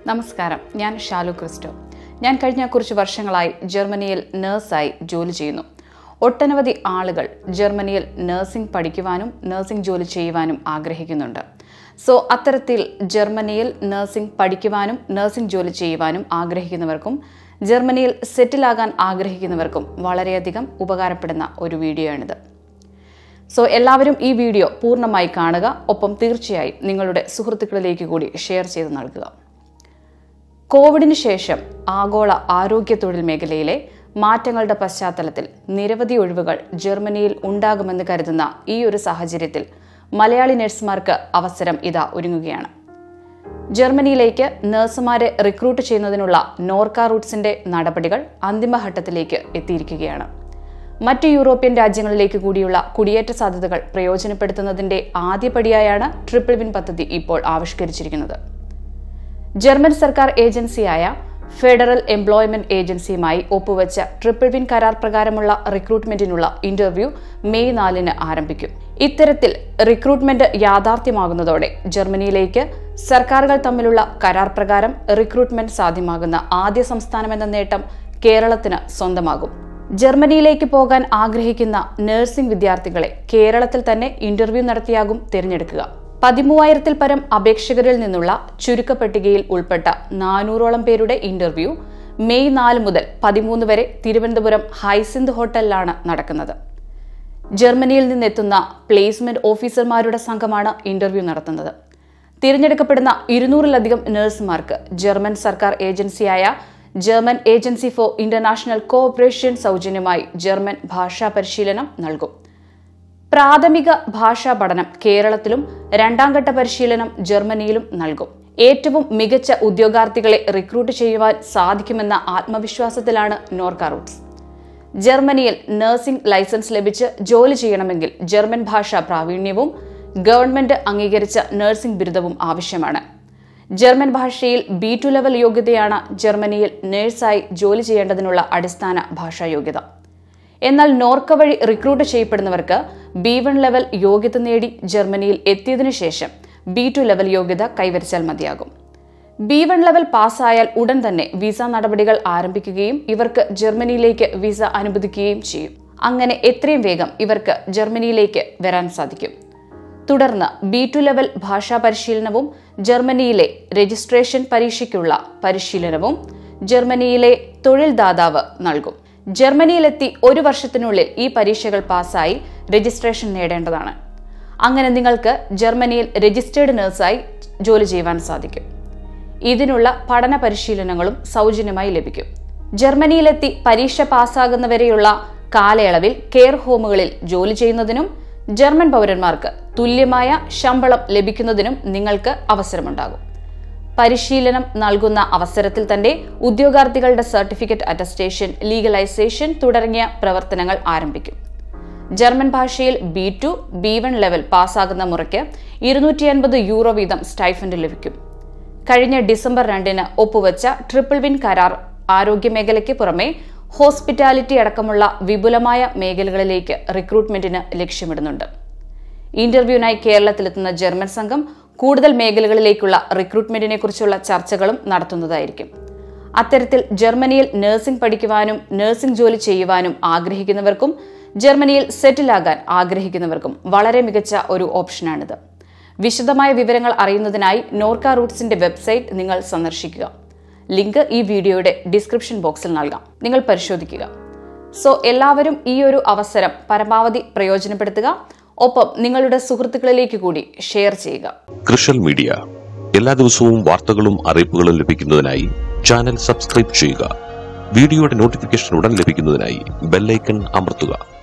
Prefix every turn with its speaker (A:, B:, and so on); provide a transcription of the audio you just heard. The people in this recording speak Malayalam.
A: നമസ്കാരം ഞാൻ ഷാലു ക്രിസ്റ്റോ ഞാൻ കഴിഞ്ഞ കുറച്ച് വർഷങ്ങളായി ജർമ്മനിയിൽ നഴ്സായി ജോലി ചെയ്യുന്നു ഒട്ടനവധി ആളുകൾ ജർമ്മനിയിൽ നഴ്സിംഗ് പഠിക്കുവാനും നഴ്സിംഗ് ജോലി ചെയ്യുവാനും ആഗ്രഹിക്കുന്നുണ്ട് സോ അത്തരത്തിൽ ജർമ്മനിയിൽ നഴ്സിംഗ് പഠിക്കുവാനും നഴ്സിംഗ് ജോലി ചെയ്യുവാനും ആഗ്രഹിക്കുന്നവർക്കും ജർമ്മനിയിൽ സെറ്റിലാകാൻ ആഗ്രഹിക്കുന്നവർക്കും വളരെയധികം ഉപകാരപ്പെടുന്ന ഒരു വീഡിയോ ആണിത് സോ എല്ലാവരും ഈ വീഡിയോ പൂർണ്ണമായി കാണുക ഒപ്പം തീർച്ചയായും നിങ്ങളുടെ സുഹൃത്തുക്കളിലേക്ക് കൂടി ഷെയർ ചെയ്ത് നൽകുക കോവിഡിന് ശേഷം ആഗോള ആരോഗ്യ തൊഴിൽ മേഖലയിലെ മാറ്റങ്ങളുടെ പശ്ചാത്തലത്തിൽ നിരവധി ഒഴിവുകൾ ജർമ്മനിയിൽ ഉണ്ടാകുമെന്ന് കരുതുന്ന ഈ ഒരു സാഹചര്യത്തിൽ മലയാളി നഴ്സുമാർക്ക് അവസരം ഇതാ ഒരുങ്ങുകയാണ് ജർമ്മനിയിലേക്ക് നഴ്സുമാരെ റിക്രൂട്ട് ചെയ്യുന്നതിനുള്ള നോർക്ക റൂട്ട്സിന്റെ നടപടികൾ അന്തിമഘട്ടത്തിലേക്ക് എത്തിയിരിക്കുകയാണ് മറ്റ് യൂറോപ്യൻ രാജ്യങ്ങളിലേക്ക് കൂടിയുള്ള കുടിയേറ്റ സാധ്യതകൾ പ്രയോജനപ്പെടുത്തുന്നതിന്റെ ആദ്യപടിയായാണ് ട്രിപ്പിൾ വിൻ പദ്ധതി ഇപ്പോൾ ആവിഷ്കരിച്ചിരിക്കുന്നത് ജർമ്മൻ സർക്കാർ ഏജൻസിയായ ഫെഡറൽ എംപ്ലോയ്മെന്റ് ഏജൻസിയുമായി ഒപ്പുവെച്ച ട്രിപ്പിൾ വിൻ കരാർ പ്രകാരമുള്ള റിക്രൂട്ട്മെന്റിനുള്ള ഇന്റർവ്യൂ മെയ് നാലിന് ആരംഭിക്കും ഇത്തരത്തിൽ റിക്രൂട്ട്മെന്റ് യാഥാർത്ഥ്യമാകുന്നതോടെ ജർമ്മനിയിലേക്ക് സർക്കാരുകൾ തമ്മിലുള്ള കരാർ പ്രകാരം റിക്രൂട്ട്മെന്റ് സാധ്യമാകുന്ന ആദ്യ സംസ്ഥാനമെന്ന നേട്ടം കേരളത്തിന് സ്വന്തമാകും ജർമ്മനിയിലേക്ക് പോകാൻ ആഗ്രഹിക്കുന്ന നഴ്സിംഗ് വിദ്യാർത്ഥികളെ കേരളത്തിൽ തന്നെ ഇന്റർവ്യൂ നടത്തിയാകും തിരഞ്ഞെടുക്കുക പതിമൂവായിരത്തിൽ പരം അപേക്ഷകരിൽ നിന്നുള്ള ചുരുക്കപ്പട്ടികയിൽ ഉൾപ്പെട്ട നാനൂറോളം പേരുടെ ഇന്റർവ്യൂ മെയ് നാല് മുതൽ പതിമൂന്ന് വരെ തിരുവനന്തപുരം ഹൈസിന്ത് ഹോട്ടലിലാണ് നടക്കുന്നത് ജർമ്മനിയിൽ നിന്നെത്തുന്ന പ്ലേസ്മെന്റ് ഓഫീസർമാരുടെ സംഘമാണ് ഇന്റർവ്യൂ നടത്തുന്നത് തിരഞ്ഞെടുക്കപ്പെടുന്ന ഇരുന്നൂറിലധികം നഴ്സുമാർക്ക് ജർമ്മൻ സർക്കാർ ഏജൻസിയായ German agency for international cooperation സൗജന്യമായി ജർമ്മൻ ഭാഷാ പരിശീലനം നൽകും പ്രാഥമിക ഭാഷാ പഠനം കേരളത്തിലും രണ്ടാം ഘട്ട പരിശീലനം ജർമ്മനിയിലും നൽകും ഏറ്റവും മികച്ച ഉദ്യോഗാർത്ഥികളെ റിക്രൂട്ട് ചെയ്യുവാൻ സാധിക്കുമെന്ന ആത്മവിശ്വാസത്തിലാണ് നോർക്ക റൂട്ട്സ് ജർമ്മനിയിൽ നഴ്സിംഗ് ലൈസൻസ് ലഭിച്ച് ജോലി ചെയ്യണമെങ്കിൽ ജർമ്മൻ ഭാഷാ പ്രാവീണ്യവും ഗവൺമെന്റ് അംഗീകരിച്ച നഴ്സിംഗ് ബിരുദവും ആവശ്യമാണ് ജർമ്മൻ ഭാഷയിൽ ബി ടു ലെവൽ യോഗ്യതയാണ് ജർമ്മനിയിൽ നഴ്സായി ജോലി ചെയ്യേണ്ടതിനുള്ള അടിസ്ഥാന ഭാഷാ യോഗ്യത എന്നാൽ നോർക്ക വഴി റിക്രൂട്ട് ചെയ്യപ്പെടുന്നവർക്ക് ബി വൺ ലെവൽ യോഗ്യത നേടി ജർമ്മനിയിൽ എത്തിയതിനു ശേഷം ബി ടു ലെവൽ യോഗ്യത കൈവരിച്ചാൽ മതിയാകും ബി വൺ ലെവൽ പാസ്സായാൽ ഉടൻ തന്നെ വിസ നടപടികൾ ആരംഭിക്കുകയും ഇവർക്ക് ജർമ്മനിയിലേക്ക് വിസ അനുവദിക്കുകയും ചെയ്യും അങ്ങനെ എത്രയും വേഗം ഇവർക്ക് ജർമ്മനിയിലേക്ക് വരാൻ സാധിക്കും തുടർന്ന് ബി ടു ലെവൽ ഭാഷാ പരിശീലനവും ജർമ്മനിയിലെ രജിസ്ട്രേഷൻ പരീക്ഷയ്ക്കുള്ള പരിശീലനവും ജർമ്മനിയിലെ തൊഴിൽ ദാതാവ് നൽകും ജർമ്മനിയിലെത്തി ഒരു വർഷത്തിനുള്ളിൽ ഈ പരീക്ഷകൾ പാസ്സായി രജിസ്ട്രേഷൻ നേടേണ്ടതാണ് അങ്ങനെ നിങ്ങൾക്ക് ജർമ്മനിയിൽ രജിസ്റ്റേർഡ് നഴ്സായി ജോലി ചെയ്യുവാൻ സാധിക്കും ഇതിനുള്ള പഠന പരിശീലനങ്ങളും സൗജന്യമായി ലഭിക്കും ജർമ്മനിയിലെത്തി പരീക്ഷ പാസ്സാകുന്നവരെയുള്ള കാലയളവിൽ കെയർ ഹോമുകളിൽ ജോലി ചെയ്യുന്നതിനും ജർമ്മൻ പൗരന്മാർക്ക് തുല്യമായ ശമ്പളം ലഭിക്കുന്നതിനും നിങ്ങൾക്ക് അവസരമുണ്ടാകും പരിശീലനം നൽകുന്ന അവസരത്തിൽ തന്നെ ഉദ്യോഗാർത്ഥികളുടെ സർട്ടിഫിക്കറ്റ് അറ്റസ്റ്റേഷൻ ലീഗലൈസേഷൻ തുടങ്ങിയ പ്രവർത്തനങ്ങൾ ആരംഭിക്കും ജർമ്മൻ ഭാഷയിൽ B two B one level പാസ്സാകുന്ന മുറയ്ക്ക് ഇരുന്നൂറ്റി അൻപത് യൂറോ വീതം സ്റ്റൈഫൻഡ് ലഭിക്കും കഴിഞ്ഞ ഡിസംബർ രണ്ടിന് ഒപ്പുവെച്ച ട്രിപ്പിൾ വിൻ കരാർ ആരോഗ്യ മേഖലയ്ക്ക് പുറമെ ഹോസ്പിറ്റാലിറ്റി അടക്കമുള്ള വിപുലമായ മേഖലകളിലേക്ക് റിക്രൂട്ട്മെന്റിന് ലക്ഷ്യമിടുന്നുണ്ട് ഇന്റർവ്യൂവിനായി കേരളത്തിലെത്തുന്ന ജർമ്മൻ സംഘം കൂടുതൽ മേഖലകളിലേക്കുള്ള റിക്രൂട്ട്മെന്റിനെ കുറിച്ചുള്ള ചർച്ചകളും നടത്തുന്നതായിരിക്കും അത്തരത്തിൽ ജർമ്മനിയിൽ നഴ്സിംഗ് പഠിക്കുവാനും നഴ്സിംഗ് ജോലി ചെയ്യുവാനും ആഗ്രഹിക്കുന്നവർക്കും ജർമ്മനിയിൽ സെറ്റിലാകാൻ ആഗ്രഹിക്കുന്നവർക്കും വളരെ മികച്ച ഒരു ഓപ്ഷനാണിത് വിശദമായ വിവരങ്ങൾ അറിയുന്നതിനായി നോർക്ക റൂട്ട്സിന്റെ വെബ്സൈറ്റ് നിങ്ങൾ സന്ദർശിക്കുക ലിങ്ക് ഈ വീഡിയോയുടെ ഡിസ്ക്രിപ്ഷൻ ബോക്സിൽ നൽകാം നിങ്ങൾ പരിശോധിക്കുക സോ എല്ലാവരും ഈ ഒരു അവസരം പരമാവധി പ്രയോജനപ്പെടുത്തുക ഒപ്പം നിങ്ങളുടെ സുഹൃത്തുക്കളിലേക്ക് കൂടി ഷെയർ ചെയ്യുക
B: കൃഷൽ മീഡിയ എല്ലാ ദിവസവും വാർത്തകളും അറിയിപ്പുകളും ലഭിക്കുന്നതിനായി ചാനൽ സബ്സ്ക്രൈബ് ചെയ്യുക വീഡിയോയുടെ നോട്ടിഫിക്കേഷൻ ഉടൻ ലഭിക്കുന്നതിനായി ബെല്ലൈക്കൺ അമർത്തുക